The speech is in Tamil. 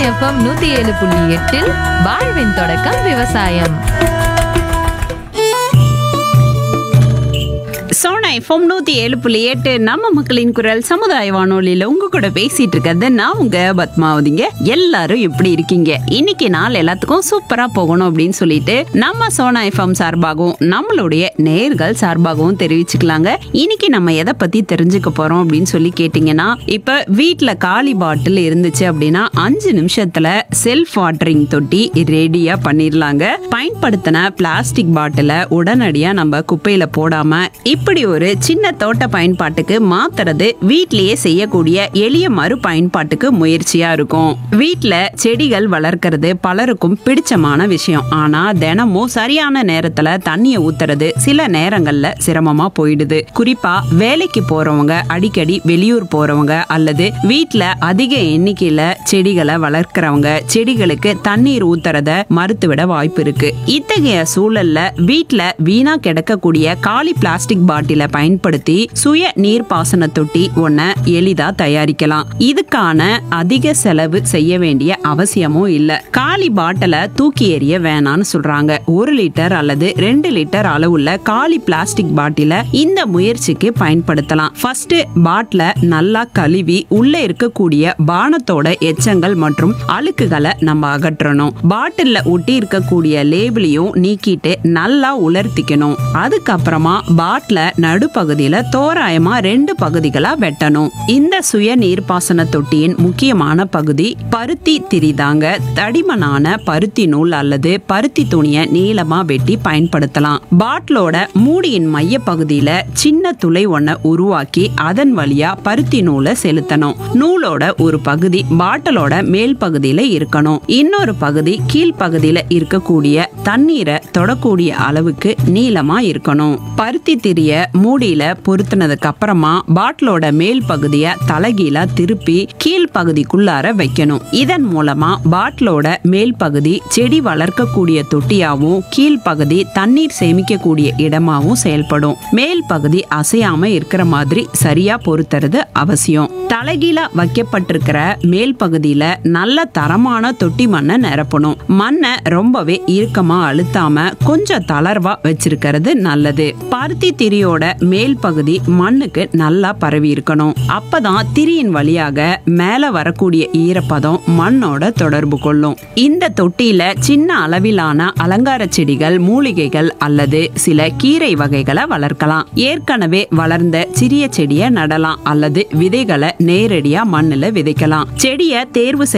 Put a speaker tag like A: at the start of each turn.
A: எஃப்எம் நூத்தி ஏழு புள்ளி எட்டில் வாழ்வின் தொடக்கம் விவசாயம்
B: சோனா எஃப்எம் நூத்தி ஏழு புள்ளி எட்டு நம்ம மக்களின் குரல் சமுதாய வானொலியில உங்க கூட பேசிட்டு இருக்கிறது நான் உங்க பத்மாவதிங்க எல்லாரும் எப்படி இருக்கீங்க இன்னைக்கு நாள் எல்லாத்துக்கும் சூப்பரா போகணும் அப்படின்னு சொல்லிட்டு நம்ம சோனா எஃப்எம் சார்பாகவும் நம்மளுடைய நேர்கள் சார்பாகவும் தெரிவிச்சுக்கலாங்க இன்னைக்கு நம்ம எதை பத்தி தெரிஞ்சுக்க போறோம் அப்படின்னு சொல்லி கேட்டீங்கன்னா இப்ப வீட்ல காலி பாட்டில் இருந்துச்சு அப்படின்னா அஞ்சு நிமிஷத்துல செல்ஃப் வாட்டரிங் தொட்டி ரெடியா பண்ணிடலாங்க பயன்படுத்தின பிளாஸ்டிக் பாட்டிலை உடனடியா நம்ம குப்பையில போடாம இப்படி ஒரு சின்ன தோட்ட பயன்பாட்டுக்கு மாத்துறது வீட்லயே செய்யக்கூடிய எளிய மறு பயன்பாட்டுக்கு முயற்சியா இருக்கும் வீட்ல செடிகள் வளர்க்கறது பலருக்கும் பிடிச்சமான விஷயம் ஆனா தினமும் சரியான நேரத்துல தண்ணிய ஊத்துறது சில நேரங்கள்ல சிரமமா போயிடுது குறிப்பா வேலைக்கு போறவங்க அடிக்கடி வெளியூர் போறவங்க அல்லது வீட்ல அதிக எண்ணிக்கையில செடிகளை வளர்க்கறவங்க செடிகளுக்கு தண்ணீர் ஊத்துறத மறுத்துவிட வாய்ப்பு இருக்கு இத்தகைய சூழல்ல வீட்ல வீணா கிடக்கக்கூடிய காலி பிளாஸ்டிக் பாட்டிலை பயன்படுத்தி சுய நீர்ப்பாசன தொட்டி ஒன்ன எளிதா தயாரிக்கலாம் இதுக்கான அதிக செலவு செய்ய வேண்டிய அவசியமும் இல்ல காலி பாட்டிலை தூக்கி எறிய வேணாம்னு சொல்றாங்க ஒரு லிட்டர் அல்லது ரெண்டு லிட்டர் அளவுள்ள காலி பிளாஸ்டிக் பாட்டிலை இந்த முயற்சிக்கு பயன்படுத்தலாம் ஃபர்ஸ்ட் பாட்டில நல்லா கழுவி உள்ள இருக்கக்கூடிய பானத்தோட எச்சங்கள் மற்றும் அழுக்குகளை நம்ம அகற்றணும் பாட்டில்ல ஒட்டி இருக்கக்கூடிய லேபிளையும் நீக்கிட்டு நல்லா உலர்த்திக்கணும் அதுக்கப்புறமா பாட்டில நடுப்பகுதியில தோராயமா ரெண்டு பகுதிகளா வெட்டணும் இந்த சுய நீர்ப்பாசன தொட்டியின் முக்கியமான பகுதி பருத்தி திரிதாங்க தடிமனான பருத்தி நூல் அல்லது பருத்தி துணியை நீளமா வெட்டி பயன்படுத்தலாம் பாட்டிலோட மூடியின் மைய பகுதியில சின்ன துளை ஒன்ன உருவாக்கி அதன் வழியா பருத்தி நூலை செலுத்தணும் நூலோட ஒரு பகுதி பாட்டிலோட மேல் பகுதியில இருக்கணும் இன்னொரு பகுதி கீழ் பகுதியில இருக்கக்கூடிய தண்ணீரை தொடக்கூடிய அளவுக்கு நீளமா இருக்கணும் பருத்தி திரிய மூடியில பொருத்தினதுக்கு அப்புறமா பாட்டிலோட மேல் பகுதியை தலைகீழா திருப்பி கீழ் பகுதிக்குள்ளார வைக்கணும் இதன் மூலமா பாட்டிலோட மேல் பகுதி செடி வளர்க்கக்கூடிய தொட்டியாவும் கீழ் பகுதி தண்ணீர் சேமிக்கக்கூடிய இடமாவும் செயல்படும் மேல் பகுதி அசையாம இருக்கிற மாதிரி சரியா பொருத்துறது அவசியம் தலைகீழா வைக்கப்பட்டிருக்கிற மேல் பகுதியில நல்ல தரமான தொட்டி மண்ணை நிரப்பணும் மண்ணை ரொம்பவே இறுக்கமா அழுத்தாம கொஞ்சம் தளர்வா வச்சிருக்கிறது நல்லது பருத்தி திரியோட மேல் பகுதி மண்ணுக்கு நல்லா பரவி இருக்கணும் அப்பதான் திரியின் வழியாக மேல வரக்கூடிய ஈரப்பதம் மண்ணோட தொடர்பு கொள்ளும் இந்த தொட்டியில சின்ன அளவிலான அலங்கார செடிகள் மூலிகைகள் அல்லது சில கீரை வகைகளை வளர்க்கலாம் ஏற்கனவே வளர்ந்த சிறிய செடியை நடலாம் அல்லது விதைகளை நேரடியா மண்ணுல விதைக்கலாம் செடியை தேர்வு செய்ய